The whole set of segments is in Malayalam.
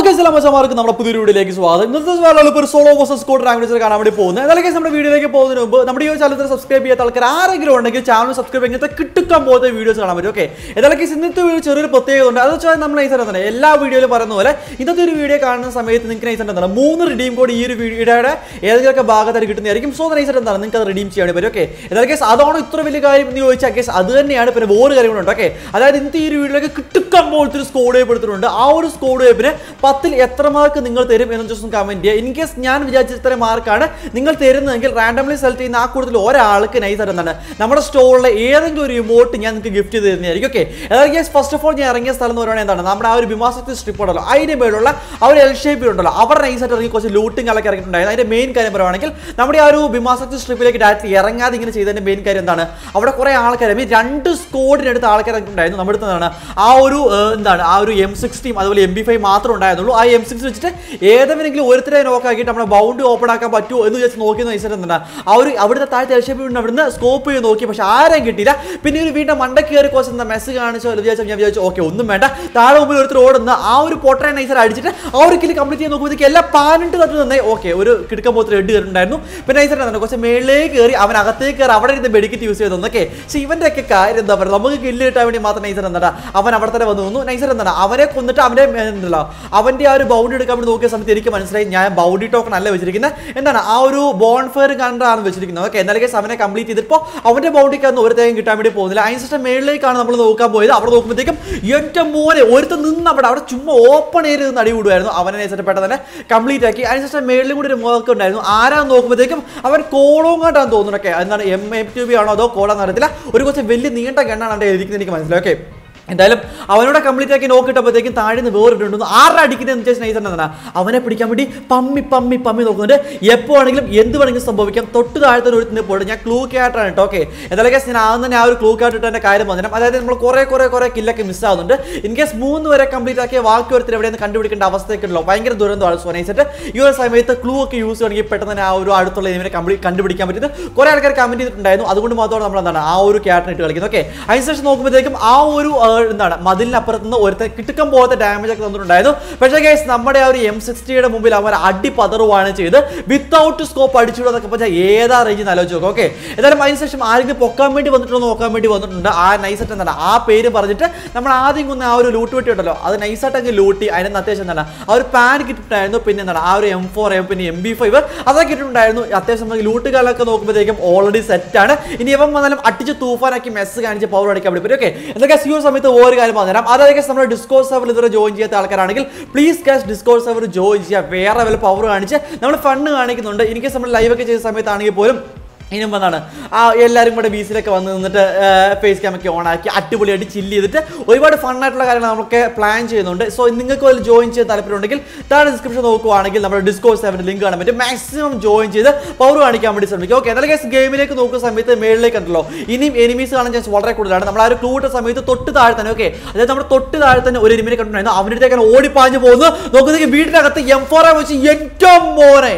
മച്ചമാർക്ക് നമ്മുടെ പുതിയ വീഡിയോയിലേക്ക് സ്വാഗതം ഇന്നത്തെ വേളയിൽ ഇപ്പോൾ ഒരു സോളോ വേഴ്സസ് സ്കോഡ് റാങ്ക് കാണാൻ വേണ്ടി പോകുന്നത് എന്നാലും guys, നമ്മുടെ വീഡിയോയിലേക്ക് പോകുന്നതിന് മുമ്പ് നമ്മുടെ ഈ ചാനൽ സബ്സ്ക്രൈബ് ചെയ്യാത്ത ആൾക്കാർ ആരെങ്കിലും ഉണ്ടെങ്കിൽ ചാനൽ സബ്സ്ക്രൈബ് ഇങ്ങനത്തെ കിട്ടുക്കാൻ പോകുന്ന വീഡിയോസ് കാണാൻ പറ്റും ഓക്കെ ഏതായാലും ഇന്നത്തെ വീഡിയോ ചെറിയൊരു പ്രത്യേകത ഉണ്ട് അത് വെച്ചാൽ നമ്മൾ നൈസ് തന്നെ എല്ലാ വീഡിയോയിലും പറയുന്ന പോലെ ഇന്നത്തെ ഒരു വീഡിയോ കാണുന്ന സമയത്ത് നിങ്ങൾക്ക് നൈസ് എന്താണ് മൂന്ന് റിഡീം കോഡ് ഈ ഒരു വീഡിയോയുടെ ഏതെങ്കിലുമൊക്കെ ഭാഗത്തായിട്ട് കിട്ടുന്നതായിരിക്കും സോ നൈസ് എന്താണ് നിങ്ങൾക്ക് അത് റിഡീം ചെയ്യാൻ പറ്റും ഓക്കെ ഏതായാലും കേസ് അതാണോ ഇത്ര വലിയ കാര്യം എന്ന് ചോദിച്ചാൽ കേസ് അത് തന്നെയാണ് പിന്നെ വേറെ കാര്യങ്ങളുണ്ട് ഓക്കെ അതായത് ഇന്നത്തെ ഈ ഒരു വീഡിയോയിലേക്ക് കിട്ടുക്കാൻ പോലത്തെ ഒരു സ്കോഡ് വേപ്പ് എടുത്തിട്ടുണ്ട് ആ ഒരു സ്കോഡ് വേപ്പിന് പത്തിൽ എത്ര മാർക്ക് നിങ്ങൾ തരും എന്ന് ജസ്റ്റ് കമന്റ് ചെയ്യുക ഇൻ കേസ് ഞാൻ വിചാരിച്ച ഇത്ര മാർക്കാണ് നിങ്ങൾ തരുന്നതെങ്കിൽ റാൻഡംലി സെലക്ട് ചെയ്യുന്ന ആ കൂടുതൽ ഒരാൾക്ക് നൈസ് ആയിട്ട് എന്താണ് നമ്മുടെ സ്റ്റോറിലെ ഏതെങ്കിലും ഒരു ഇമോട്ട് ഞാൻ നിങ്ങൾക്ക് ഗിഫ്റ്റ് ചെയ്ത് തരുന്നതായിരിക്കും ഓക്കെ അതായത് യെസ് ഫസ്റ്റ് ഓഫ് ഓൾ ഞാൻ ഇറങ്ങിയ സ്ഥലം എന്ന് പറയുന്നത് എന്താണ് നമ്മുടെ ആ ഒരു ബിമാസക്തി സ്ട്രിപ്പ് ഉണ്ടല്ലോ അതിന്റെ മേലുള്ള ആ ഒരു എൽ ഷേപ്പിലുണ്ടല്ലോ അവർ നൈസായിട്ട് ഇറങ്ങി കുറച്ച് ലൂട്ടിംഗ് അലൊക്കെ ഇറങ്ങിയിട്ടുണ്ടായിരുന്നു അതിന്റെ മെയിൻ കാര്യം പറയുവാണെങ്കിൽ നമ്മുടെ ആ ഒരു ബിമാസക്തി സ്ട്രിപ്പിലേക്ക് ഡയറക്റ്റ് ഇറങ്ങാതെ ഇങ്ങനെ ചെയ്തതിന്റെ മെയിൻ കാര്യം എന്താണ് അവിടെ കുറെ ആൾക്കാർ ഈ രണ്ട് സ്കോഡിനടുത്ത് ആൾക്കാർ ഉണ്ടായിരുന്നു നമ്മുടെ അടുത്ത് എന്താണ് ആ ഒരു ഏർ, എന്താണ് ആ ഒരു എം സിക്സ്റ്റീം അതുപോലെ എം ബി ഫൈവ് മാത്രമേ ഉണ്ടായിരുന്നുള്ളൂ ആ എം സിക്സ് വെച്ചിട്ട് ഏതെങ്കിലും ഒരുത്തരെ നോക്കാക്കിയിട്ട് നമ്മുടെ ബൗണ്ട് ഓപ്പൺ ആക്കാൻ പറ്റുമോ എന്ന് വിചാരിച്ച് നോക്കി നയിച്ചിട്ട് എന്താണ് ആ ഒരു അവിടുത്തെ താഴത്തെ എൽഷേപ്പ് അവിടുന്ന് സ്കോപ്പ് ചെയ്ത് നോക്കി പക്ഷെ ആരെയും കിട്ടിയില്ല പിന്നെ ഒരു വീണ്ടും മണ്ട കയറി കുറച്ച് എന്താ മെസ്സ് കാണിച്ചോ എന്ന് വിചാരിച്ചാൽ ഞാൻ വിചാരിച്ചു ഓക്കെ ഒന്നും വേണ്ട താഴെ മുമ്പിൽ ഒരുത്തർ ഓടുന്ന ആ ഒരു പൊട്ടറെ നൈസർ അടിച്ചിട്ട് ആ ഒരു കില്ല് കംപ്ലീറ്റ് ചെയ്ത് നോക്കുമ്പോഴത്തേക്ക് എല്ലാ പാനിട്ട് തട്ട് തന്നെ ഓക്കെ ഒരു കിടക്കാൻ പോലത്തെ റെഡ് കയറിണ്ടായിരുന്നു പിന്നെ നൈസർ എന്താണ് കുറച്ച് മേളിലേക്ക് കയറി അവൻ അകത്തേക്ക് കയറി അവിടെ ഇരുന്ന് മെഡിക്കറ്റ് യൂസ് ചെയ്തു ഓക്കെ പക്ഷെ ഇവന്റെ ഒക്കെ കാര്യം എന്താ പറയുക നമുക്ക് കില്ല് കിട്ടാൻ വേണ്ടി മാത്രം നൈസർ എന്താ അവൻ അവിടെ തന്നെ വന്നു നിന്നു നൈസർ എന്താണ് അവനെ കൊന്നിട്ട് അവന്റെ ഏർ, എന്തല്ലോ അവന്റെ ആ ഒരു ബൗണ്ടി എടുക്കാൻ വേണ്ടി നോക്കിയ സമയത്ത് എനിക്ക് മനസ്സിലായി ഞാൻ ബൗണ്ടി ടോക്കൺ അല്ല വെച്ചിരിക്കുന്നത് എന്താണ് ആ ഒരു ബോൺ ഫയർ കണ്ടാണ് വെച്ചിരിക്കുന്നത് ഓക്കെ എന്നാലും കേസ് അവനെ കംപ്ലീറ്റ് ചെയ്തിപ്പോൾ അവന്റെ ബൗണ്ടിക്കൊന്നും ഒരു തേങ്ങ കിട്ടാൻ വേണ്ടി പോകുന്നില്ല അതിന് ശേഷം മേളിലേക്കാണ് നമ്മൾ നോക്കാൻ പോയത് അവിടെ നോക്കുമ്പോഴത്തേക്കും എൻ്റെ മോനെ ഒരുത്തൻ നിന്ന് അവിടെ അവിടെ ചുമ്മാ ഓപ്പൺ ഏരിയ നിന്ന് അടി വിടുമായിരുന്നു അവനെ നൈസായിട്ട് പെട്ടെന്ന് തന്നെ കംപ്ലീറ്റ് ആക്കി അതിനുശേഷം മേളിലും കൂടി ഒരു മോക്ക് ഉണ്ടായിരുന്നു ആരാന്ന് നോക്കുമ്പോഴത്തേക്കും അവൻ കോളോങ്ങാട്ടാന്ന് തോന്നുന്നു ഓക്കെ എന്താണ് എം എം ടു ബി ആണോ അതോ കോളാന്ന് അറിയത്തില്ല ഒരു കുറച്ച് വലിയ നീണ്ട ഗണ്ണാണ് അവിടെ എഴുതിക്കുന്നത് എനിക്ക് മനസ്സിലായി ഓക്കെ എന്തായാലും അവനോട് കംപ്ലീറ്റ് ആക്കി നോക്കിട്ടപ്പോഴത്തേക്കും താഴെ നിന്ന് വേറിട്ടുണ്ടെന്ന് ആരുടെ അടിക്കുന്നത് എന്ന് വെച്ചാൽ നൈസർ എന്താണ് അവനെ പിടിക്കാൻ വേണ്ടി പമ്മി പമ്മി പമ്മി നോക്കുന്നുണ്ട് എപ്പോ ആണെങ്കിലും എന്ത് വേണമെങ്കിലും സംഭവിക്കാം തൊട്ട് താഴത്തെ ഒരു പോയിട്ട് ഞാൻ ക്ലൂ ക്യാട്ടാണ് കേട്ടോ ഓക്കെ എന്തായാലും കേസ് ഞാൻ ആദ്യം തന്നെ ആ ഒരു ക്ലൂ ക്യാട്ട് ഇട്ടതിന്റെ കാര്യം വന്നിട്ട് അതായത് നമ്മൾ കുറെ കുറെ കുറെ കില്ലൊക്കെ മിസ് ആവുന്നുണ്ട് ഇൻ കേസ് മൂന്ന് വരെ കംപ്ലീറ്റ് ആക്കിയ ബാക്കി ഒരുത്തർ എവിടെയെന്ന് കണ്ടുപിടിക്കേണ്ട അവസ്ഥയൊക്കെ ഉണ്ടല്ലോ ഭയങ്കര ദുരന്തമാണ് സോ നൈസിട്ട് ഈ ഒരു സമയത്ത് ക്ലൂ ഒക്കെ യൂസ് ചെയ്യണമെങ്കിൽ പെട്ടെന്ന് തന്നെ ആ ഒരു അടുത്തുള്ള ഇവരെ കംപ്ലീറ്റ് കണ്ടുപിടിക്കാൻ പറ്റുന്നത് കുറെ ആൾക്കാർ കമന്റ് ചെയ്തിട്ടുണ്ടായിരുന്നു അതുകൊണ്ട് മാത്രമാണ് നമ്മൾ എന്താണ് ആ ഒരു ക്യാറ്റിന് ഇട്ട് കളിക്കുന്നത് ഓക്കെ അതിനുശേഷം നോക്കുമ്പോഴത്തേക്കും ആ ഒരു ആ, എന്താണ് മതിലിനപ്പുറത്ത് നിന്ന് ഒരുത്തൻ കിട്ടുക്കം പോലത്തെ ഡാമേജ് ഒക്കെ തന്നിട്ടുണ്ടായിരുന്നു പക്ഷേ കേസ് നമ്മുടെ ആ ഒരു എം സിക്സ്റ്റിയുടെ മുമ്പിൽ അവർ അടി പതറുവാണ് ചെയ്ത് വിത്തൗട്ട് സ്കോപ്പ് അടിച്ചുവിടുന്നൊക്കെ പറഞ്ഞാൽ ഏതാ റേഞ്ച് ആലോചിച്ച് നോക്കും ഓക്കെ എന്തായാലും അതിനുശേഷം ആരെങ്കിലും പൊക്കാൻ വേണ്ടി വന്നിട്ടുണ്ടോ എന്ന് നോക്കാൻ വേണ്ടി വന്നിട്ടുണ്ട് ആ നൈസായിട്ട് എന്താണ് ആ പേര് പറഞ്ഞിട്ട് നമ്മൾ ആദ്യം കൊന്ന ആ ഒരു ലൂട്ട് വെട്ടി ഉണ്ടല്ലോ അത് നൈസായിട്ട് അങ്ങ് ലൂട്ടി അതിന് അത്യാവശ്യം എന്താണ് ആ ഒരു പാൻ കിട്ടിയിട്ടുണ്ടായിരുന്നു പിന്നെ എന്താണ് ആ ഒരു എം ഫോർ എം പിന്നെ എം ബി ഫൈവ് അതൊക്കെ കിട്ടിയിട്ടുണ്ടായിരുന്നു അത്യാവശ്യം നമുക്ക് ലൂട്ടുകാലൊക്കെ നോക്കുമ്പോഴത്തേക്കും ഓൾറെഡി സെറ്റാണ് ഇനി ഇവൻ വന്നാലും അടിച്ച് തൂഫാനാക്കി മെസ്സ് കാണിച്ച് പവർ അടിക്കാൻ വേണ്ടി പറ്റും ഓക്കെ എന്തൊക്കെ ഈ ഒരു സമയത്ത് ഒരു കാര്യം പറഞ്ഞുതരാം അതായത് നമ്മുടെ ഡിസ്കോസ് സെവർ ഇതുവരെ ജോയിൻ ചെയ്യാത്ത ആൾക്കാരാണെങ്കിൽ please cash discord server join ചെയ്യുക വേറെ വല്ല പവർ കാണിച്ച് നമ്മൾ ഫണ്ട് കാണിക്കുന്നുണ്ട് എനിക്ക് നമ്മൾ ലൈവ് ഒക്കെ ചെയ്ത സമയത്താണെങ്കിൽ പോലും ഇനി എന്താണ് ആ എല്ലാവരും കൂടെ ബീച്ചിലൊക്കെ വന്ന് നിന്നിട്ട് ഫേസ് ക്യാമൊക്കെ ഓൺ ആക്കി അടിപൊളിയായിട്ട് ചില്ല് ചെയ്തിട്ട് ഒരുപാട് ഫണ്ണായിട്ടുള്ള കാര്യങ്ങൾ നമുക്ക് പ്ലാൻ ചെയ്യുന്നുണ്ട് സോ നിങ്ങൾക്ക് അതിൽ ജോയിൻ ചെയ്യാൻ താല്പര്യമുണ്ടെങ്കിൽ താഴെ ഡിസ്ക്രിപ്ഷൻ നോക്കുവാണെങ്കിൽ നമ്മുടെ ഡിസ്കോസ് സെവൻ്റെ ലിങ്ക് കാണാൻ പറ്റും മാക്സിമം ജോയിൻ ചെയ്ത് പവർ കാണിക്കാൻ വേണ്ടി ശ്രമിക്കും ഓക്കെ എന്നാലും കേസ് ഗെയിമിലേക്ക് നോക്കുന്ന സമയത്ത് മേളിലേക്ക് ഉണ്ടല്ലോ ഇനിയും എനിമീസ് കാണാൻ ചാൻസ് വളരെ കൂടുതലാണ് നമ്മൾ ആ ഒരു ക്ലൂട്ട സമയത്ത് തൊട്ട് താഴെ തന്നെ ഓക്കെ അതായത് നമ്മുടെ തൊട്ട് താഴെ തന്നെ ഒരു എനിമിനെ കണ്ടിട്ടുണ്ടായിരുന്നു അവൻ്റെ അടുത്തേക്കാണ് ഓടിപ്പാഞ്ഞു പോകുന്നു നോക്കുന്നതെങ്കിൽ വീടിനകത്ത് എം ഫോർ വെച്ച് ഏറ്റവും മോനെ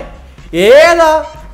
ഏതാ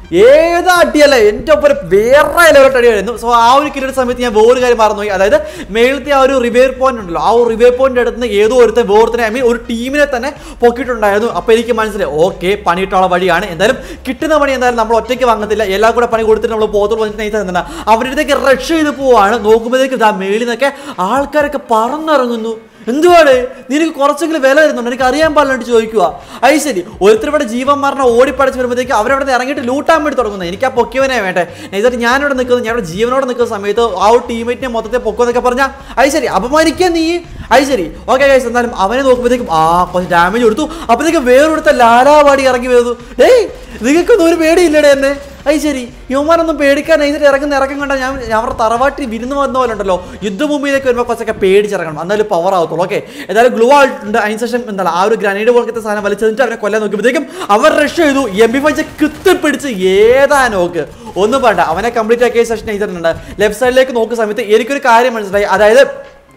ഏതാ അടിയല്ല എൻ്റെ ഒപ്പം വേറെ ലെവലോട്ട് അടിയായിരുന്നു സോ ആ ഒരു കിരീട സമയത്ത് ഞാൻ വേറൊരു കാര്യം മറന്നു പോയി അതായത് മേളത്തെ ആ ഒരു റിവേർ പോയിന്റ് ഉണ്ടല്ലോ ആ ഒരു റിവേർ പോയിന്റ് അടുത്ത് നിന്ന് ഏതോ ഒരുത്തൻ വേറൊരുത്തനെ ഐ മീൻ ഒരു ടീമിനെ തന്നെ പൊക്കിയിട്ടുണ്ടായിരുന്നു അപ്പോൾ എനിക്ക് മനസ്സിലായി ഓക്കെ പണിയിട്ടുള്ള വഴിയാണ് എന്തായാലും കിട്ടുന്ന പണി എന്തായാലും നമ്മൾ ഒറ്റയ്ക്ക് വാങ്ങത്തില്ല എല്ലാം കൂടെ പണി കൊടുത്തിട്ട് നമ്മൾ പോകത്തോട് വന്നിട്ട് എന്താണ് അവരുടെ അടുത്തേക്ക് റഷ് ചെയ്ത് പോവാണ് നോക്കുമ്പോഴത്തേക്ക് ഇതാ മേളിൽ നിന്നൊക്കെ ആൾക്കാരൊക്കെ പറന്നിറങ്ങുന്നു എന്തുവാണ് നിനക്ക് കുറച്ചെങ്കിലും വില തരുന്നുണ്ട് എനിക്ക് അറിയാൻ പാടില്ലാണ്ട് ചോദിക്കുക അത് ശരി ഒരുത്തരുടെ ജീവൻ മരണം ഓടിപ്പടച്ച് വരുമ്പോഴത്തേക്ക് അവരവിടെ നിന്ന് ഇറങ്ങിയിട്ട് ലൂട്ടാൻ വേണ്ടി തുടങ്ങുന്നത് എനിക്ക് ആ പൊക്കിയവനെ വേണ്ടേ എന്നിട്ട് ഞാനിവിടെ നിൽക്കുന്നത് ഞാൻ ഇവിടെ ജീവനോടെ നിൽക്കുന്ന സമയത്ത് ആ ഒരു ടീമേറ്റിനെ മൊത്തത്തെ പൊക്കുമെന്നൊക്കെ പറഞ്ഞാൽ അത് ശരി അപമാനിക്കാൻ നീ അത് ശരി ഓക്കെ ഗൈസ് എന്നാലും അവനെ നോക്കുമ്പോഴത്തേക്കും ആ കുറച്ച് ഡാമേജ് കൊടുത്തു അപ്പോഴത്തേക്ക് വേറൊരുത്ത ലാലാവാടി ഇറങ്ങി വരുന്നു ഡേയ് നിങ്ങൾക്കൊന്നും ഒരു പേടിയില്ലടേ എന്നെ അത് ശരി യുവമാരൊന്നും പേടിക്കാൻ എഴുതിട്ട് ഇറങ്ങുന്ന ഇറക്കം കണ്ടാൽ ഞാൻ ഞാൻ അവരുടെ തറവാട്ടിൽ വിരുന്ന് വന്ന പോലെ ഉണ്ടല്ലോ യുദ്ധഭൂമിയിലേക്ക് വരുമ്പോൾ കുറച്ചൊക്കെ പേടിച്ചിറങ്ങണം എന്നാലും പവർ ആവത്തുള്ളൂ ഓക്കെ ഏതായാലും ഗ്ലൂ ആയിട്ടുണ്ട് അതിന് ശേഷം എന്താണ് ആ ഒരു ഗ്രനേഡ് പോലത്തെ സാധനം വലിച്ചതിട്ട് അവനെ കൊല്ലാൻ നോക്കിയപ്പോഴത്തേക്കും അവർ റഷ് ചെയ്തു എം ബി ഫൈച്ച് കുത്തിപ്പിടിച്ച് ഏതാ നോക്ക് ഒന്നും വേണ്ട അവനെ കംപ്ലീറ്റ് ആക്കിയ സെഷൻ ചെയ്തിട്ടുണ്ട് ലെഫ്റ്റ് സൈഡിലേക്ക് നോക്കുന്ന സമയത്ത് എനിക്കൊരു കാര്യം മനസ്സിലായി അതായത്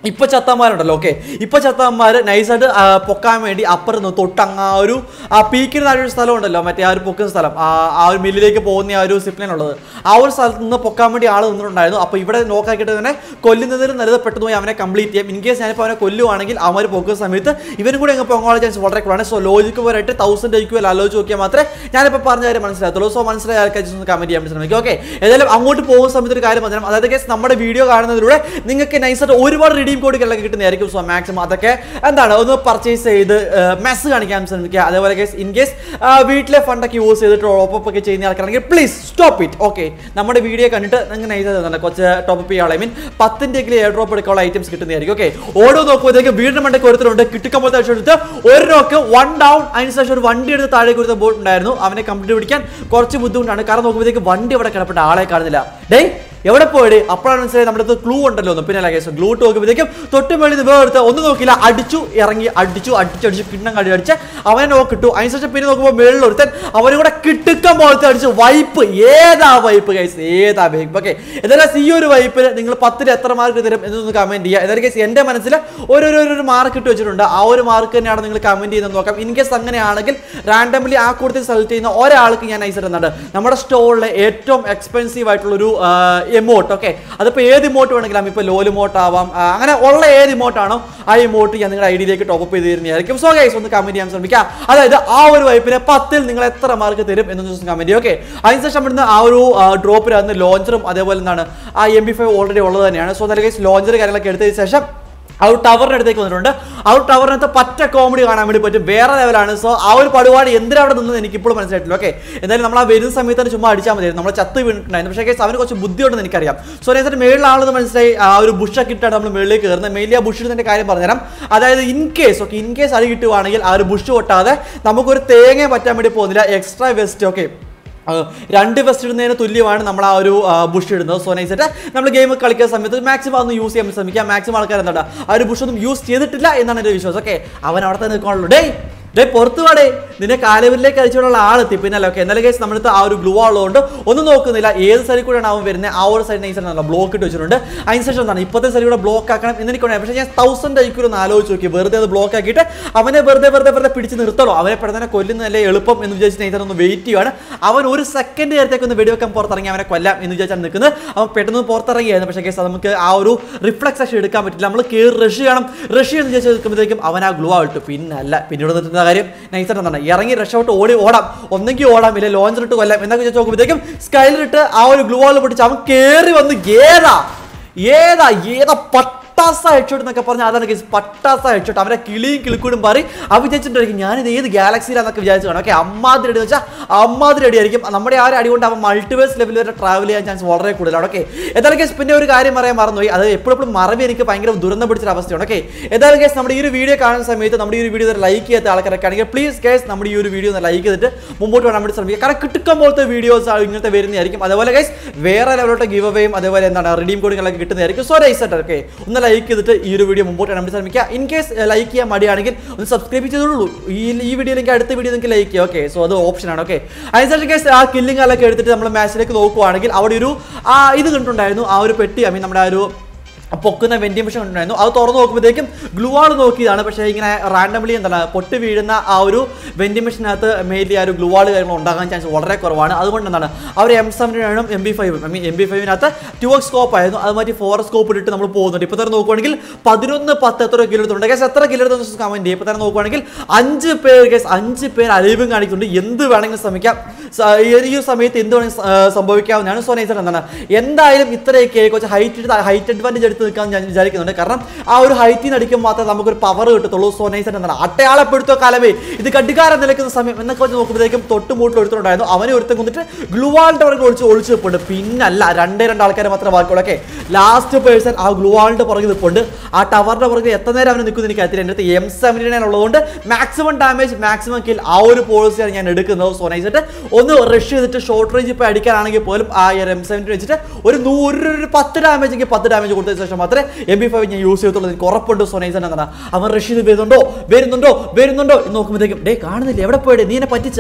ഇപ്പൊ ചത്തന്മാരുണ്ടല്ലോ ഓക്കെ ഇപ്പൊ ചത്തന്മാർ നൈസായിട്ട് പൊക്കാൻ വേണ്ടി അപ്പുറം നിന്ന് തൊട്ടങ്ങ് ആ ഒരു ആ പീക്കിന് താഴെ ഒരു സ്ഥലം ഉണ്ടല്ലോ മറ്റേ ആ ഒരു പൊക്കുന്ന സ്ഥലം ആ ആ ഒരു മില്ലിലേക്ക് പോകുന്ന ആ ഒരു സിപ്ലൈൻ ഉള്ളത് ആ ഒരു സ്ഥലത്ത് നിന്ന് പൊക്കാൻ വേണ്ടി ആൾ നിന്നിട്ടുണ്ടായിരുന്നു അപ്പോൾ ഇവിടെ നോക്കാക്കിയിട്ട് തന്നെ കൊല്ലുന്നതിന് നല്ലത് പെട്ടെന്ന് പോയി അവനെ കംപ്ലീറ്റ് ചെയ്യാം ഇൻ കേസ് ഞാനിപ്പോൾ അവനെ കൊല്ലുവാണെങ്കിൽ അവന്മാർ പൊക്കുന്ന സമയത്ത് ഇവനും കൂടി അങ്ങ് പൊങ്ങാനുള്ള ചാൻസ് വളരെ കുറവാണ് സോ ലോജിക്ക് പോരായിട്ട് തൗസൻഡ് ഐക്വൽ ആലോചിച്ച് നോക്കിയാൽ മാത്രമേ ഞാനിപ്പോൾ പറഞ്ഞ കാര്യം മനസ്സിലാകത്തുള്ളൂ സോ മനസ്സിലായ ആൾക്കാർ ഒന്ന് കമന്റ് ചെയ്യാൻ ശ്രമിക്കും ഓക്കെ ഏതായാലും അങ്ങോട്ട് പോകുന്ന സമയത്ത് ഒരു കാര്യം പറഞ്ഞു അതായത് കേസ് നമ്മുടെ വീഡിയോ കാണുന്നതിലൂടെ നിങ്ങൾക്ക് നൈസായിട്ട് ഒരുപാട് റിഡീം കോഡുകളൊക്കെ കിട്ടുന്നതായിരിക്കും സോ മാക്സിമം അതൊക്കെ എന്താണ് ഒന്ന് പർച്ചേസ് ചെയ്ത് മെസ്സ് കാണിക്കാൻ ശ്രമിക്കുക അതേപോലെ കേസ് ഇൻ കേസ് വീട്ടിലെ ഫണ്ടൊക്കെ യൂസ് ചെയ്തിട്ട് ടോപ്പ് ഒക്കെ ചെയ്യുന്ന ആൾക്കാരാണെങ്കിൽ പ്ലീസ് സ്റ്റോപ്പ് ഇറ്റ് ഓക്കെ നമ്മുടെ വീഡിയോ കണ്ടിട്ട് നിങ്ങൾ നൈസ് തന്നെ കുറച്ച് ടോപ്പ് ചെയ്യാനുള്ള ഐ മീൻ പത്തിൻ്റെ എയർ ഡ്രോപ്പ് എടുക്കാനുള്ള ഐറ്റംസ് കിട്ടുന്നതായിരിക്കും ഓക്കെ ഓരോ നോക്കുമ്പോഴത്തേക്ക് വീടിന് മണ്ടയ്ക്ക് ഒരുത്തരുണ്ട് കിട്ടിക്കുമ്പോഴത്തെ എടുത്ത് ഒരു നോക്ക് വൺ ഡൗൺ അതിന് ശേഷം ഒരു വണ്ടി എടുത്ത് താഴേക്ക് ഒരുത്ത ബോട്ട് ഉണ്ടായിരുന്നു അവനെ കംപ്ലീറ്റ് പിടിക്കാൻ കുറച്ച് ബുദ്ധിമുട്ടാണ് കാരണം നോക്കുമ്പോഴത്തേക്ക് വണ്ടി അവിടെ കിടപ്പെട്ട ആളെ കാണുന്നില്ല ഡേയ് എവിടെ പോയി അപ്പോഴാണ് മനസ്സിലായി നമ്മുടെ അടുത്ത് ക്ലൂ ഉണ്ടല്ലോ ഒന്ന് പിന്നെ കേസ് ഗ്ലൂ ഇട്ട് നോക്കുമ്പോഴത്തേക്കും തൊട്ട് മേളിൽ നിന്ന് വേർത്ത് ഒന്നും നോക്കില്ല അടിച്ചു ഇറങ്ങി അടിച്ചു അടിച്ചു അടിച്ചു കിണ്ണം കടി അടിച്ച് അവനെ നോക്കിട്ടു അതിനുശേഷം പിന്നെ നോക്കുമ്പോൾ മേളിൽ ഒരുത്തൻ അവനും കൂടെ കിട്ടുക്കം പോലത്തെ അടിച്ച് വൈപ്പ് ഏതാ വൈപ്പ് കേസ് ഏതാ വൈപ്പ് ഓക്കെ എന്തായാലും ഈ ഒരു വൈപ്പിൽ നിങ്ങൾ പത്തിൽ എത്ര മാർക്ക് തരും എന്നൊന്ന് കമന്റ് ചെയ്യുക എന്തായാലും കേസ് എൻ്റെ മനസ്സിൽ ഒരു ഒരു ഒരു മാർക്ക് ഇട്ട് വെച്ചിട്ടുണ്ട് ആ ഒരു മാർക്ക് തന്നെയാണ് നിങ്ങൾ കമന്റ് ചെയ്യുന്നത് നോക്കാം ഇൻ കേസ് അങ്ങനെയാണെങ്കിൽ റാൻഡംലി ആ കൂട്ടത്തിൽ സെലക്ട് ചെയ്യുന്ന ഒരാൾക്ക് ഞാൻ നൈസ് തരുന്നുണ്ട് നമ്മുടെ സ്റ്റോറിലെ ഏറ്റവും എക്സ്പെൻസീവ് ആയിട്ടുള്ള ഒരു എമോട്ട് ഓക്കെ അതിപ്പോൾ ഏത് ഇമോട്ട് വേണമെങ്കിലും ഇപ്പോൾ ലോൽ ഇമോട്ട് ആവാം ആ, അങ്ങനെ ഉള്ള ഏത് ഇമോട്ടാണോ ആ ഇമോട്ട് ഞാൻ നിങ്ങളുടെ ഐഡിയിലേക്ക് ടോപ്പ് ചെയ്ത് തരുന്നതായിരിക്കും സോ ഗൈസ് ഒന്ന് കമന്റ് ചെയ്യാൻ ശ്രമിക്കുക അതായത് ആ ഒരു വൈപ്പിനെ പത്തിൽ നിങ്ങൾ എത്ര മാർക്ക് തരും എന്നൊന്ന് ദിവസം കമന്റ് ചെയ്യും ഓക്കെ അതിനുശേഷം ഇവിടുന്ന് ആ ഒരു ഡ്രോപ്പിനകത്ത് ലോഞ്ചറും അതേപോലെ എന്താണ് ആ എം ബി ഫൈവ് ഓൾറെഡി ഉള്ളത് തന്നെയാണ് സോ നല്ല ഗൈസ് ലോഞ്ചർ കാര്യങ്ങളൊക്കെ എടുത്തതിന് ശേഷം ആ ഒരു ടവറിന്റെ അടുത്തേക്ക് വന്നിട്ടുണ്ട് ആ ഒരു ടവറിനകത്ത് പറ്റ കോമഡി കാണാൻ വേണ്ടി പറ്റും വേറെ ലെവലാണ് സോ ആ ഒരു പരിപാടി എന്തിനാ അവിടെ നിന്നത് എനിക്ക് ഇപ്പോഴും മനസ്സിലായിട്ടില്ല ഓക്കെ എന്തായാലും നമ്മൾ ആ വരുന്ന സമയത്ത് തന്നെ ചുമ്മാ അടിച്ചാൽ മതി നമ്മൾ ചത്ത് വീണിട്ടുണ്ടായിരുന്നു പക്ഷേ കേസ് അവന് കുറച്ച് ബുദ്ധിയുണ്ടെന്ന് എനിക്കറിയാം സോ നേരത്തെ മേളിലാണെന്ന് മനസ്സിലായി ആ ഒരു ബുഷൊക്കെ ഇട്ടാണ് നമ്മൾ മേളിലേക്ക് കയറുന്നത് മെയിലി ആ ബുഷ് ഇടുന്നതിന്റെ കാര്യം പറഞ്ഞുതരാം അതായത് in case okay in case അടി കിട്ടുവാണെങ്കിൽ ആ ഒരു ബുഷ് പൊട്ടാതെ നമുക്കൊരു തേങ്ങ പറ്റാൻ വേണ്ടി പോകുന്നില്ല എക്സ്ട്രാ വെസ്റ്റ് ഓക്കെ ആ, രണ്ട് വെസ്റ്റ് ഇടുന്നതിന് തുല്യമാണ് നമ്മൾ ആ ഒരു ബുഷ് ഇടുന്നത് സോ നൈസായിട്ട് നമ്മൾ ഗെയിം കളിക്കുന്ന സമയത്ത് മാക്സിമം അതൊന്ന് യൂസ് ചെയ്യാൻ ശ്രമിക്കുക മാക്സിമം ആൾക്കാർ എന്താണ് ആ ഒരു ബുഷ് ഒന്നും യൂസ് ചെയ്തിട്ടില്ല എന്നാണ് എൻ്റെ വിശ്വാസം ഓക്കെ അവൻ അവിടെ തന്നെ നിൽക്കാനുള്ളൂ ഡേ ഡേ പുറത്ത് പാടേ നിന്നെ കാലവരിലേക്ക് അയച്ചുകൊണ്ടുള്ള ആളെത്തി പിന്നെ അല്ല ഓക്കെ എന്നാലും കേസ് നമ്മുടെ അടുത്ത് ആ ഒരു ഗ്ലൂ ഉള്ളതുകൊണ്ട് ഒന്നും നോക്കുന്നില്ല ഏത് സൈഡിൽ കൂടെയാണ് അവൻ വരുന്നത് ആ ഒരു സൈഡ് നൈസാണ് ബ്ലോക്ക് ഇട്ട് വെച്ചിട്ടുണ്ട് അതിനുശേഷം എന്താണ് ഇപ്പോഴത്തെ സൈഡിൽ കൂടെ ബ്ലോക്ക് ആക്കണം എന്ന് എനിക്ക് പക്ഷേ ഞാൻ തൗസൻഡ് ഐക്യൂർ ഒന്ന് ആലോചിച്ച് നോക്കി വെറുതെ അത് ബ്ലോക്ക് ആക്കിയിട്ട് അവനെ വെറുതെ വെറുതെ വെറുതെ പിടിച്ച് നിർത്തണോ അവനെ പെട്ടെന്ന് കൊല്ലുന്നതല്ലേ എളുപ്പം എന്ന് വിചാരിച്ച് നൈസാൻ ഒന്ന് വെയിറ്റ് ചെയ്യുവാണ് അവൻ ഒരു സെക്കൻഡ് നേരത്തേക്ക് ഒന്ന് വെടിവെക്കാൻ പുറത്തിറങ്ങി അവനെ കൊല്ലാം എന്ന് വിചാരിച്ചാണ് നിൽക്കുന്നത് അവൻ പെട്ടെന്ന് പുറത്തിറങ്ങിയായിരുന്നു പക്ഷേ കേസ് നമുക്ക് ആ ഒരു റിഫ്ലക്സ് ആക്ഷൻ എടുക്കാൻ പറ്റില്ല നമ്മൾ കയറി റഷ് ചെയ്യണം റഷ് ചെയ്യുന്ന വിചാരിച്ച് നിൽക്കുമ്പോഴത്തേക്കും അവൻ ആ ഗ്ലൂ ആയിട്ട് പിന്നെ അല്ല പിന്നീട് നിൽക്കുന്ന കാര്യം നൈസായിട്ട് എന്താണ് ഇറങ്ങി റഷ് ഔട്ട് ഓടി ഓടാം ഒന്നെങ്കിൽ ഓടാം ഇല്ല ലോഞ്ചർ ഇട്ട് കൊല്ലാം എന്നൊക്കെ വിചാരിച്ച് നോക്കുമ്പോഴത്തേക്കും സ്കൈലിട്ട് ആ ഒരു ഗ്ലൂ വാൾ പൊട്ടിച്ച് അവൻ കയറി വന്ന് ഏതാ ഏതാ ഏതാ പട്ടാസ ഹെഡ്ഷോട്ട് എന്നൊക്കെ പറഞ്ഞാൽ അതാണ് കേസ് പട്ടാസ ഹെഡ്ഷോട്ട് അവരെ കിളിയും കിളിക്കൂടും മാറി അവ വിചാരിച്ചിട്ടുണ്ടായിരിക്കും ഞാനിത് ഏത് ഗാലക്സിയിലാന്നൊക്കെ വിചാരിച്ചു കാണും ഓക്കെ അമ്മാതിരി അടി എന്ന് വെച്ചാൽ അമ്മാതിരി അടിയായിരിക്കും നമ്മുടെ ആ ഒരു അടി കൊണ്ട് അവൻ മൾട്ടിവേഴ്സ് ലെവൽ വരെ ട്രാവൽ ചെയ്യാൻ ചാൻസ് വളരെ കൂടുതലാണ് ഓക്കെ ഏതായാലും കേസ് പിന്നെ ഒരു കാര്യം പറയാൻ മറന്നുപോയി അത് എപ്പോഴും മറവി എനിക്ക് ഭയങ്കര ദുരന്തം പിടിച്ചൊരു അവസ്ഥയാണ് ഓക്കെ ഏതായാലും കേസ് നമ്മുടെ ഈ ഒരു വീഡിയോ കാണുന്ന സമയത്ത് നമ്മുടെ ഈ ഒരു വീഡിയോ ലൈക്ക് ചെയ്യാത്ത ആൾക്കാരൊക്കെ ആണെങ്കിൽ പ്ലീസ് കേസ് നമ്മുടെ ഈ ഒരു വീഡിയോ ഒന്ന് ലൈക്ക് ചെയ്തിട്ട് മുമ്പോട്ട് വരാൻ വേണ്ടി ശ്രമിക്കുക കാരണം കിട്ടുക്കാൻ പോലത്തെ വീഡിയോസ് ഇങ്ങനത്തെ വരുന്നതായിരിക്കും അതേപോലെ ഗൈസ് വേറെ ലെവലോട്ട് ഗീവ് അവേയും അതേപോലെ എന്താണ് റിഡീം കോഡുകളൊക്കെ കിട്ടുന്നതായിരിക്കും സോ നൈസ് ഓക്കെ ഒന്ന് ലൈക്ക് ചെയ്തിട്ട് ഈ ഒരു വീഡിയോ മുമ്പോട്ട് വരാൻ വേണ്ടി ശ്രമിക്കുക ഇൻ കേസ് ലൈക്ക് ചെയ്യാൻ മടിയാണെങ്കിൽ ഒന്ന് സബ്സ്ക്രൈബ് ചെയ്തോളൂ ഈ ഈ വീഡിയോ എനിക്ക് അടുത്ത വീഡിയോ നിങ്ങൾക്ക് ലൈക്ക് ചെയ്യാം ഓക്കെ സോ അത് ഓപ്ഷനാണ് ഓക്കെ അതിനുശേഷം കേസ് ആ കില്ലിംഗ് അതൊക്കെ എടുത്തിട്ട് നമ്മൾ മാച്ചിലേക്ക് നോക്കുവാണെങ്കിൽ അവിടെ ഒരു ആ ഇത് കണ്ടിട്ടുണ്ടായിരുന്നു ആ ഒരു പെട്ടി ഐ മീൻ നമ്മുടെ ആ ഒരു പൊക്കുന്ന വെൻഡിങ് മെഷീൻ ഉണ്ടായിരുന്നു അത് തുറന്ന് നോക്കുമ്പോഴത്തേക്കും ഗ്ലൂ ആൾ നോക്കിയതാണ് പക്ഷേ ഇങ്ങനെ റാൻഡംലി എന്താണ് പൊട്ടി വീഴുന്ന ആ ഒരു വെൻഡിങ് മെഷീനകത്ത് മെയിൻലി ആ ഒരു ഗ്ലൂ ആൾ കാര്യങ്ങൾ ഉണ്ടാകാൻ ചാൻസ് വളരെ കുറവാണ് അതുകൊണ്ട് എന്താണ് ആ ഒരു എം സെവൻറ്റിനും M B five I mean M B ഫൈവിനകത്ത് ടു എക്സ് സ്കോപ്പ് ആയിരുന്നു അത് മാറ്റി ഫോർ സ്കോപ്പ് ഇട്ട് നമ്മൾ പോകുന്നുണ്ട് ഇപ്പോൾ തന്നെ നോക്കുവാണെങ്കിൽ പതിനൊന്ന് പത്ത് എത്ര കിലോ എടുത്തുണ്ട് കേസ് എത്ര കിലോ എടുത്തു കമൻറ്റ് ചെയ്യും ഇപ്പോൾ തന്നെ നോക്കുവാണെങ്കിൽ അഞ്ച് പേര് കേസ് അഞ്ച് പേര് അലീവും കാണിക്കുന്നുണ്ട് എന്ത് വേണമെങ്കിലും ശ്രമിക്കാം സ- ഈ ഒരു- ഈ ഒരു സമയത്ത് എന്ത് വേണമെങ്കിലും സ- ആ, സംഭവിക്കാവുന്നതാണ് സോ നൈസർ എന്താണ് എന്തായാലും ഇത്രയൊക്കെ കുറച്ച് ഹൈറ്റ് ഹൈറ്റ് അഡ്വാൻറ്റേജ് എടുത്ത് നിൽക്കാൻ ഞാൻ വിചാരിക്കുന്നുണ്ട് കാരണം ആ ഒരു ഹൈറ്റിൽ നിന്ന് അടിക്കുമ്പോൾ മാത്രമേ നമുക്കൊരു പവർ കിട്ടത്തുള്ളൂ സോ നൈസർ എന്താണ് അട്ടയാളപ്പെടുത്തോ കാലമേ ഇത് കട്ടിക്കാരൻ നിലക്കുന്ന സമയം എന്നൊക്കെ വെച്ച് നോക്കുമ്പോഴേക്കും തൊട്ട് മൂട്ടിൽ ഒരുത്തുണ്ടായിരുന്നു അവനെ ഒരുത്തം കൊന്നിട്ട് ഗ്ലൂവാളിന്റെ പുറകെ ഒളിച്ച് ഒളിച്ച് നിൽപ്പുണ്ട് പിന്നല്ല രണ്ടേ രണ്ട് ആൾക്കാരെ മാത്രമേ ബാക്കിയുള്ളൂ ഓക്കെ ലാസ്റ്റ് പേഴ്സൺ ആ ഗ്ലൂവാളിന്റെ പുറകെ നിൽപ്പുണ്ട് ആ ടവറിന്റെ പുറകെ എത്ര നേരം അവന് നിൽക്കുന്ന എനിക്ക് അറിയത്തില്ല എൻ്റെ അടുത്ത് എം സെവൻറ്റി നയൻ ഉള്ളതുകൊണ്ട് മാക്സിമം ഡാമേജ് മാക്സിമം കിൽ ആ ഒരു പോളിസിയാണ് ഞാൻ എടുക്കുന്നത് സോ നൈസായിട്ട് ഒന്ന് റഷ് ചെയ്തിട്ട് ഷോർട്ട് റേഞ്ച് ഇപ്പോൾ അടിക്കാനാണെങ്കിൽ പോലും ആ എം സെവൻറ്റി വെച്ചിട്ട് ഒരു നൂറ് ഒരു പത്ത് ഡാമേജ് എങ്കിൽ പത്ത് ഡാമേജ് കൊടുത്തതിന് ശേഷം മാത്രമേ എം ബി ഫൈവ് ഞാൻ യൂസ് ചെയ്യത്തുള്ളൂ എനിക്ക് ഉറപ്പുണ്ട് സോ നൈസായിട്ട് എന്താണ് അവൻ റഷ് ചെയ്ത് വരുന്നുണ്ടോ വരുന്നുണ്ടോ വരുന്നുണ്ടോ എന്ന് നോക്കുമ്പോഴത്തേക്കും ഡേ കാണുന്നില്ല എവിടെ പോയിടേ നീ എന്നെ പറ്റിച്ചാ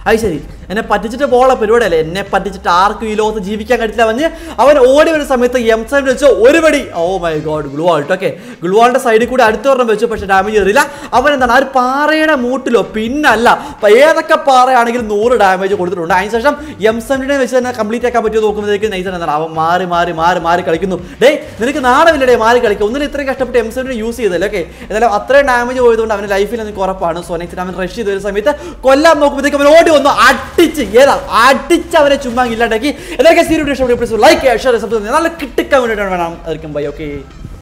അത് ശരി എന്നെ പറ്റിച്ചിട്ട് പോകാനുള്ള പരിപാടിയല്ലേ എന്നെ പറ്റിച്ചിട്ട് ആർക്കും ഈ ലോകത്ത് ജീവിക്കാൻ കഴിയില്ല പറഞ്ഞ് അവൻ ഓടി വരുന്ന സമയത്ത് എം സെവൻ വെച്ച് ഒരു പടി oh my god glue alt okay ഗ്ലൂവാളിന്റെ സൈഡിൽ കൂടി അടുത്ത ഒരെണ്ണം വെച്ചു പക്ഷെ ഡാമേജ് കയറിയില്ല അവൻ എന്താണ് ആ ഒരു പാറയുടെ മൂട്ടിലോ പിന്നല്ല ഇപ്പൊ ഏതൊക്കെ പാറയാണെങ്കിലും നൂറ് ഡാമേജ് കൊടുത്തിട്ടുണ്ട് അതിനുശേഷം എം സെവനെ വെച്ച് തന്നെ കംപ്ലീറ്റ് ആക്കാൻ പറ്റുമോ നോക്കുമ്പോഴത്തേക്ക് നൈസൻ എന്താണ് അവൻ മാറി മാറി മാറി മാറി കളിക്കുന്നു ഡേ നിനക്ക് നാണമില്ലടേ മാറി കളിക്കുക ഒന്നിനും ഇത്രയും കഷ്ടപ്പെട്ട് എം സെവനെ യൂസ് ചെയ്തല്ലേ ഓക്കെ എന്നാലും അത്രയും ഡാമേജ് പോയതുകൊണ്ട് അവന്റെ ലൈഫിൽ എനിക്ക് ഉറപ്പാണ് സോ നെക്സ്റ്റ് അവൻ റഷ് ചെയ്ത ഒരു സമയത്ത് കൊല്ലാൻ നോക്കുമ്പോഴത്തേക്ക് അവൻ ഓടി വന്നു അടിച്ച് ഏതാ അടിച്ച് അവനെ ചുമ്മാ ഇല്ലാണ്ടാക്കി എന്തൊക്കെ സീരിയസ് ലൈക്ക് ഷെയർ സബ്സ്ക്രൈബ് നല്ല കിട്ടിക്കാൻ വേണ്ടിയിട്ടാണ് വേണം ആയിരിക്കും ബൈ ഓക്കെ